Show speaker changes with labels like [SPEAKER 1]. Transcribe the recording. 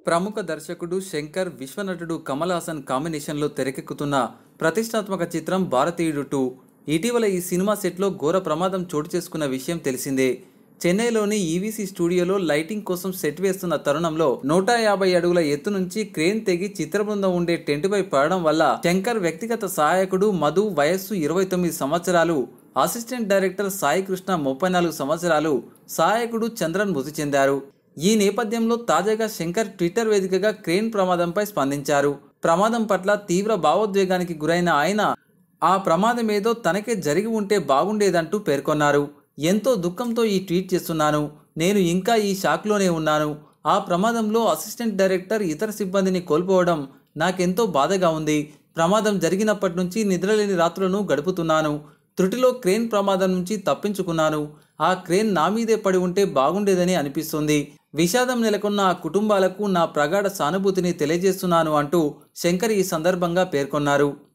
[SPEAKER 1] ప్రముఖ దర్శకుడు శంకర్ విశ్వనటుడు కమల్ హాసన్ కాంబినేషన్లో తెరకెక్కుతున్న ప్రతిష్టాత్మక చిత్రం భారతీయుడు టూ ఇటీవల ఈ సినిమా సెట్లో ఘోర ప్రమాదం చోటు చేసుకున్న విషయం తెలిసిందే చెన్నైలోని ఈవీసీ స్టూడియోలో లైటింగ్ కోసం సెట్ వేస్తున్న తరుణంలో నూట యాభై అడుగుల ఎత్తు నుంచి క్రేన్ తెగి చిత్రబృందం ఉండే టెంటుపై పడడం వల్ల శంకర్ వ్యక్తిగత సహాయకుడు మధు వయస్సు ఇరవై తొమ్మిది సంవత్సరాలు అసిస్టెంట్ డైరెక్టర్ సాయి కృష్ణ ముప్పై నాలుగు సంవత్సరాలు సహాయకుడు చంద్రన్ మృతి చెందారు ఈ నేపథ్యంలో తాజాగా శంకర్ ట్విట్టర్ వేదికగా క్రేన్ ప్రమాదంపై స్పందించారు ప్రమాదం పట్ల తీవ్ర భావోద్వేగానికి గురైన ఆయన ఆ ప్రమాదమేదో తనకే జరిగి ఉంటే బాగుండేదంటూ పేర్కొన్నారు ఎంతో దుఃఖంతో ఈ ట్వీట్ చేస్తున్నాను నేను ఇంకా ఈ షాక్లోనే ఉన్నాను ఆ ప్రమాదంలో అసిస్టెంట్ డైరెక్టర్ ఇతర సిబ్బందిని కోల్పోవడం నాకెంతో బాధగా ఉంది ప్రమాదం జరిగినప్పటి నుంచి నిద్రలేని రాత్రులను గడుపుతున్నాను త్రుటిలో క్రేన్ ప్రమాదం నుంచి తప్పించుకున్నాను ఆ క్రేన్ నా మీదే పడి ఉంటే బాగుండేదని అనిపిస్తుంది విషాదం నెలకొన్న ఆ కుటుంబాలకు నా ప్రగాఢ సానుభూతిని తెలియజేస్తున్నాను అంటూ శంకర్ ఈ సందర్భంగా పేర్కొన్నారు